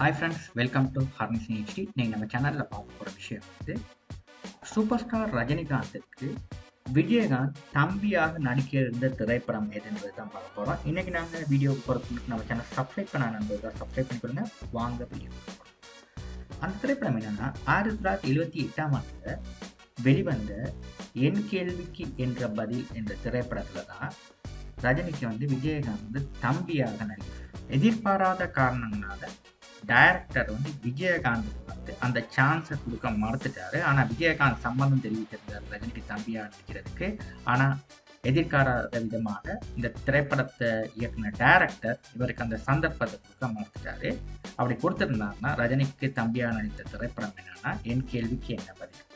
hi friends welcome to ஹார்னிஸ் HD நீங்கள் நம்ம சேனலில் பார்க்க போகிற விஷயம் வந்து சூப்பர் ஸ்டார் ரஜினிகாந்துக்கு விஜயகாந்த் தம்பியாக நடிக்க இருந்த திரைப்படம் எதுன்றது தான் பார்க்க போகிறோம் இன்றைக்கி நாங்கள் வீடியோ போகிறதுக்கு நம்ம சேனல் சப்ஸ்கிரைப் பண்ண நண்பர்கள் சப்ஸ்கிரைப் பண்ணிக்கொடுங்க வாங்க வீடியோ அந்த திரைப்படம் என்னென்னா ஆயிரத்தி தொள்ளாயிரத்தி எழுபத்தி எட்டாம் ஆண்டில் வெளிவந்த என் கேள்விக்கு என்ற பதில் என்ற திரைப்படத்தில் தான் ரஜினிக்கு வந்து விஜயகாந்த் வந்து தம்பியாக நடிக்கிறார் எதிர்பாராத காரணங்களால டைரக்டர் வந்து விஜயகாந்த் வந்து அந்த சான்ஸை கொடுக்க மறுத்துட்டாரு ஆனால் விஜயகாந்த் சம்மந்தம் தெரிவித்திருந்தார் ரஜினிக்கு தம்பியாக நடிக்கிறதுக்கு ஆனால் எதிர்பாராத விதமாக இந்த திரைப்படத்தை இயக்குன டைரக்டர் இவருக்கு அந்த சந்தர்ப்பத்தை கொடுக்க மறுத்துட்டாரு அப்படி கொடுத்துருந்தாருன்னா ரஜினிக்கு தம்பியாக நடித்த திரைப்படம் என்னன்னா என் கேள்விக்கு என்ன பதில்